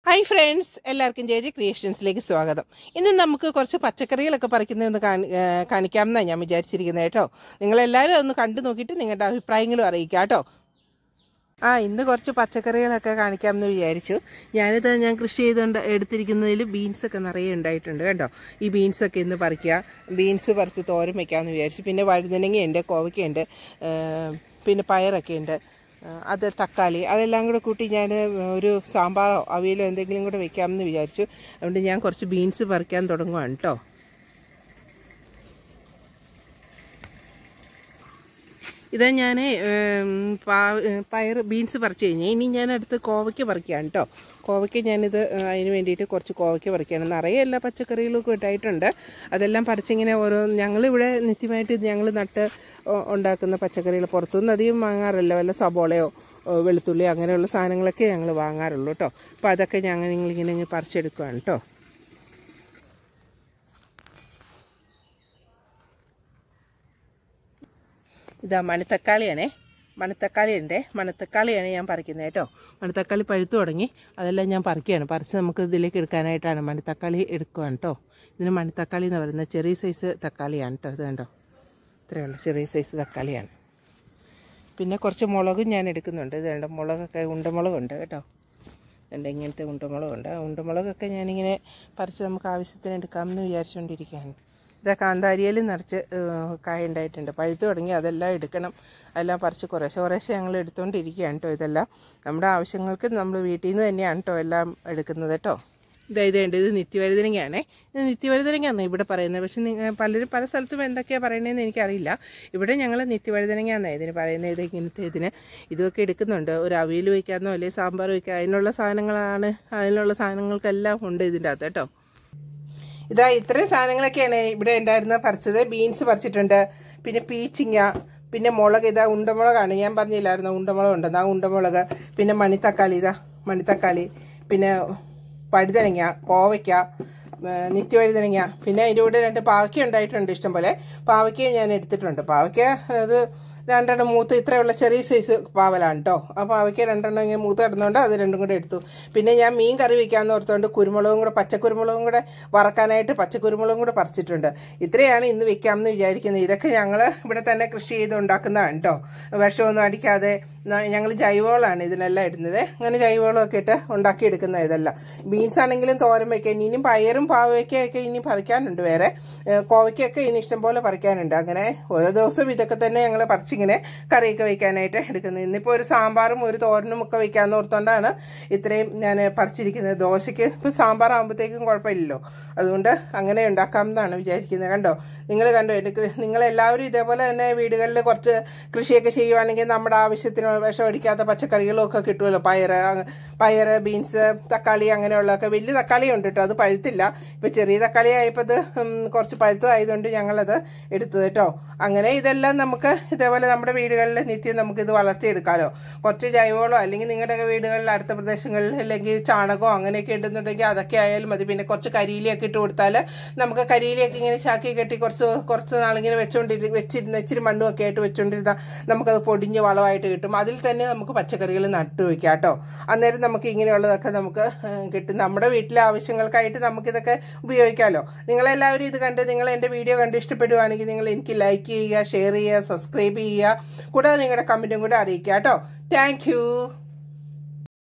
hi friends എല്ലാവർക്കും J J ക്രിയേഷൻസിലേക്ക് സ്വാഗതം ഇന്ന് നമുക്ക് കുറച്ച് പച്ചക്കറികളൊക്കെ പറിക്കുന്നതെന്ന് കാണി- ഏ, കാണിക്കാമെന്നാണ് ഞാൻ വിചാരിച്ചിരിക്കുന്നത് കേട്ടോ നിങ്ങളെല്ലാവരും അതൊന്ന് കണ്ടു നോക്കിയിട്ട് നിങ്ങളുടെ അഭിപ്രായങ്ങളും അറിയിക്കാം കേട്ടോ ആ ഇന്ന് കുറച്ച് പച്ചക്കറികളൊക്കെ കാണിക്കാമെന്ന് വിചാരിച്ചു ഞാനിത് ഞാൻ കൃഷി ചെയ്തുകൊണ്ട് എടുത്തിരിക്കുന്നതിൽ ബീൻസൊക്കെ നിറയെ ഉണ്ടായിട്ടുണ്ട് കേട്ടോ ഈ ബീൻസൊക്കെ ഇന്ന് പറിക്കുക ബീൻസ് പറിച്ച് തോരൻ വെക്കാമെന്ന് വിചാരിച്ചു പിന്നെ വഴുതനങ്ങയുണ്ട് കോവയ്ക്കയുണ്ട് ഏ, പിന്നെ പയറൊക്കെ ഉണ്ട് ആ, അത് തക്കാളി അതെല്ലാം കൂടെ കൂട്ടി ഞാൻ ഒരു സാമ്പാറോ അവിയലോ എന്തെങ്കിലും കൂടെ വെക്കാമെന്ന് വിചാരിച്ചു അതുകൊണ്ട് ഞാൻ കുറച്ച് ബീൻസ് പറിക്കാൻ തുടങ്ങുവാണ് കേട്ടോ ഇത് ഞാൻ പയർ ബീൻസ് പറിച്ചു കഴിഞ്ഞ് ഇനി ഞാൻ അടുത്ത് കോവയ്ക്ക് പറിക്കുകയാണ് കേട്ടോ കോവയ്ക്ക് ഞാനിത് ഏ, അതിന് വേണ്ടിയിട്ട് കുറച്ച് കോവയ്ക്ക് പറിക്കുകയാണ് നിറയെ എല്ലാ പച്ചക്കറികളും ഒക്കെ ഇട്ടായിട്ടുണ്ട് അതെല്ലാം പറിച്ചിങ്ങനെ ഓരോ ഞങ്ങളിവിടെ നിത്യമായിട്ട് ഇത് ഞങ്ങൾ നട്ട് ഉ- ഉണ്ടാക്കുന്ന പച്ചക്കറികൾ പുറത്തുനിന്ന് അധികം വാങ്ങാറില്ല വല്ല സബോളയോ ഓ, വെളുത്തുള്ളി അങ്ങനെയുള്ള സാധനങ്ങളൊക്കെ ഞങ്ങൾ വാങ്ങാറുള്ളൂ കേട്ടോ അപ്പോൾ അതൊക്കെ ഞങ്ങൾ നിങ്ങളിങ്ങനെ ഇങ്ങനെ പറിച്ചെടുക്കുകയാണ് കേട്ടോ ഇതാ മണിത്തക്കാളിയാണേ മണിത്തക്കാളി ഉണ്ട് മണിത്തക്കാളിയാണ് ഞാൻ പറിക്കുന്നത് കേട്ടോ മണിത്തക്കാളി പഴുത്തു തുടങ്ങി അതെല്ലാം ഞാൻ പറിക്കുകയാണ് പറിച്ച് നമുക്ക് ഇതിലേക്ക് എടുക്കാനായിട്ടാണ് മണിത്തക്കാളി എടുക്കുകയാണ് കേട്ടോ ഇതിന് മണിത്തക്കാളി എന്ന് പറയുന്നത് ചെറിയ സൈസ് തക്കാളിയാണ് കേട്ടോ ഇത് കണ്ടോ ഇത്രയേ ഉള്ളൂ ചെറിയ സൈസ് തക്കാളിയാണ് പിന്നെ കുറച്ച് മുളകും ഞാൻ എടുക്കുന്നുണ്ട് ഇത് കണ്ടോ മുളകൊക്കെ ഉണ്ടമുളകുണ്ട് കേട്ടോ ഉണ്ട് ഇങ്ങനത്തെ ഉണ്ടമുളകുണ്ട് ആ ഉണ്ടമുളകൊക്കെ ഞാനിങ്ങനെ പറിച്ച് നമുക്ക് ആവശ്യത്തിന് എടുക്കാമെന്ന് വിചാരിച്ചുകൊണ്ടിരിക്കുകയാണ് ഇതാ കാന്താരിയിൽ നിറച്ച് ഏഹ്, കായ ഉണ്ടായിട്ടുണ്ട് പഴുത്ത് തുടങ്ങി അതെല്ലാം എടുക്കണം അതെല്ലാം പറിച്ച് കുറേശ്ശെ കുറേശ്ശെ ഞങ്ങൾ എടുത്തുകൊണ്ടിരിക്കുകയാണ് കേട്ടോ ഇതെല്ലാം നമ്മുടെ ആവശ്യങ്ങൾക്ക് നമ്മൾ വീട്ടിൽ നിന്ന് തന്നെയാണ് കേട്ടോ എല്ലാം എടുക്കുന്നത് കേട്ടോ ഇതാ ഇതേണ്ട ഇത് നിത്യവഴുതനങ്ങയാണേ ഇത് നിത്യവഴുതനങ്ങയാണെന്ന് ഇവിടെ പറയുന്നത് പക്ഷെ നിങ്ങൾ പലരും പല സ്ഥലത്തും എന്തൊക്കെയാണ് പറയുന്നതെന്ന് എനിക്കറിയില്ല ഇവിടെ ഞങ്ങൾ നിത്യവഴുതനങ്ങയാണെന്നാണ് ഇതിന് പറയുന്നത് ഇത് ഇങ്ങനത്തെ ഇതിന് ഇതൊക്കെ എടുക്കുന്നുണ്ട് ഒരു അവിയൽ വയ്ക്കാമെന്നോ അല്ലെങ്കിൽ സാമ്പാർ വയ്ക്കുക അതിനുള്ള സാധനങ്ങളാണ് അതിനുള്ള സാധനങ്ങൾക്കെല്ലാം ഉണ്ട് ഇതിൻ്റെ അകത്ത് കേട്ടോ ഇതാ ഇത്രയും സാധനങ്ങളൊക്കെയാണ് ഇവിടെ ഉണ്ടായിരുന്നത് പറിച്ചത് ബീൻസ് പറിച്ചിട്ടുണ്ട് പിന്നെ പീച്ചിങ്ങ പിന്നെ മുളക് ഇതാ ഉണ്ടമുളകാണ് ഞാൻ പറഞ്ഞില്ലായിരുന്നു ഉണ്ടമുളക് ഉണ്ടെന്ന് ആ ഉണ്ടമുളക് പിന്നെ മണിത്തക്കാളി ഇതാ മണിത്തക്കാളി പിന്നെ വഴുതനങ്ങ കോവയ്ക്ക ഏ, നിത്യവഴുതനങ്ങ പിന്നെ അതിൻ്റെ കൂടെ രണ്ട് പാവയ്ക്ക ഉണ്ടായിട്ടുണ്ട് ഇഷ്ടംപോലെ പാവയ്ക്കയും ഞാൻ എടുത്തിട്ടുണ്ട് പാവയ്ക്ക അത് രണ്ടെണ്ണം മൂത്ത് ഇത്രയുള്ള ചെറിയ സൈസ് പാവലാണ് കേട്ടോ ആ പാവയ്ക്ക രണ്ടെണ്ണം ഇങ്ങനെ മൂത്ത് കിടന്നുകൊണ്ട് അത് രണ്ടും കൂടെ എടുത്തു പിന്നെ ഞാൻ മീൻ കറി വെക്കാമെന്ന് ഓർത്തുകൊണ്ട് കുരുമുളകും കൂടെ പച്ചക്കുരുമുളകും കൂടെ വറക്കാനായിട്ട് പച്ചക്കുരുമുളകും കൂടെ പറിച്ചിട്ടുണ്ട് ഇത്രയാണ് ഇന്ന് വെക്കാമെന്ന് വിചാരിക്കുന്നത് ഇതൊക്കെ ഞങ്ങൾ ഇവിടെ തന്നെ കൃഷി ചെയ്ത് ഉണ്ടാക്കുന്നതാണ് കേട്ടോ വിഷമൊന്നും അടിക്കാതെ ഞങ്ങൾ ജൈവവളമാണ് ഇതിനെല്ലാം ഇടുന്നത് അങ്ങനെ ജൈവവളമൊക്കെ ഇട്ട് ഉണ്ടാക്കിയെടുക്കുന്ന ഇതെല്ലാം ബീൻസ് ആണെങ്കിലും തോരൻ വയ്ക്കാൻ ഇനിയും പയറും പാവയ്ക്കൊക്കെ ഇനി പറിക്കാനുണ്ട് വേറെ ഏഹ് കോവയ്ക്കൊക്കെ ഇനി ഇഷ്ടംപോലെ പറിക്കാനുണ്ട് അങ്ങനെ ഓരോ ദിവസവും ഇതൊക്കെ തന്നെ ഞങ്ങൾ പറിച്ചിങ്ങനെ കറിയൊക്കെ വെക്കാനായിട്ട് എടുക്കുന്നത് ഇന്നിപ്പോൾ ഒരു സാമ്പാറും ഒരു തോരനും ഒക്കെ വെക്കാമെന്ന് ഓർത്തുകൊണ്ടാണ് ഇത്രയും ഞാൻ പറിച്ചിരിക്കുന്നത് ദോശയ്ക്ക് ഇപ്പം സാമ്പാർ ആകുമ്പോഴത്തേക്കും കുഴപ്പമില്ലല്ലോ അതുകൊണ്ട് അങ്ങനെ ഉണ്ടാക്കാമെന്നാണ് വിചാരിക്കുന്നത് കണ്ടോ നിങ്ങൾ കണ്ടോ എൻ്റെ കൃ- നിങ്ങളെല്ലാവരും ഇതേപോലെ തന്നെ വീടുകളിൽ കുറച്ച് കൃഷിയൊക്കെ ചെയ്യുവാണെങ്കിൽ നമ്മുടെ ആവശ്യത്തിന് വിഷം അടിക്കാത്ത പച്ചക്കറികളും ഒക്കെ കിട്ടുമല്ലോ പയർ അങ്ങ- പയർ ബീൻസ് തക്കാളി അങ്ങനെയുള്ളതൊക്കെ വലിയ തക്കാളി ഉണ്ട് കേട്ടോ അത് പഴുത്തില്ല ഇപ്പം ചെറിയ തക്കാളി ആയപ്പോൾ ഇത് ഉം, കുറച്ച് പഴുത്തതായതുകൊണ്ട് ഞങ്ങളത് എടുത്തത് കേട്ടോ അങ്ങനെ ഇതെല്ലാം നമുക്ക് ഇതേപോലെ നമ്മുടെ വീടുകളിൽ നിത്യം നമുക്ക് ഇത് വളർത്തിയെടുക്കാമല്ലോ കുറച്ച് ജൈവവളോ അല്ലെങ്കിൽ നിങ്ങളുടെ വീടുകളിൽ അടുത്ത പ്രദേശങ്ങളിൽ അല്ലെങ്കിൽ ചാണകമോ അങ്ങനെയൊക്കെ ഉണ്ടെന്നുണ്ടെങ്കിൽ അതൊക്കെ ആയാലും മതി പിന്നെ കുറച്ച് കരിയിലയൊക്കെ ഇട്ട് കൊടുത്താൽ നമുക്ക് കരിയിലയൊക്കെ ഇങ്ങനെ ചാക്കി കെട്ടി കുറച്ച് കുറച്ച് നാളിങ്ങനെ വെച്ചുകൊണ്ടിരി വെച്ചിരുന്ന ഇച്ചിരി മണ്ണും ഒക്കെ ആയിട്ട് വെച്ചുകൊണ്ടിരുന്നാൽ നമുക്കത് പൊടിഞ്ഞ് വളമായിട്ട് കിട്ടും അതിൽ തന്നെ നമുക്ക് പച്ചക്കറികൾ നട്ടു വയ്ക്കാം കേട്ടോ അന്നേരം നമുക്ക് ഇങ്ങനെയുള്ളതൊക്കെ നമുക്ക് ഏഹ്, കിട്ടും നമ്മുടെ വീട്ടിലെ ആവശ്യങ്ങൾക്കായിട്ട് നമുക്കിതൊക്കെ ഉപയോഗിക്കാമല്ലോ നിങ്ങളെല്ലാവരും ഇത് കണ്ട് നിങ്ങൾ എൻ്റെ വീഡിയോ കണ്ട് ഇഷ്ടപ്പെടുവാണെങ്കിൽ നിങ്ങൾ എനിക്ക് ലൈക്ക് ചെയ്യുക ഷെയർ ചെയ്യുക സബ്സ്ക്രൈബ് ചെയ്യുക കൂടാതെ നിങ്ങളുടെ കമൻറ്റും കൂടെ അറിയിക്കുക കേട്ടോ താങ്ക്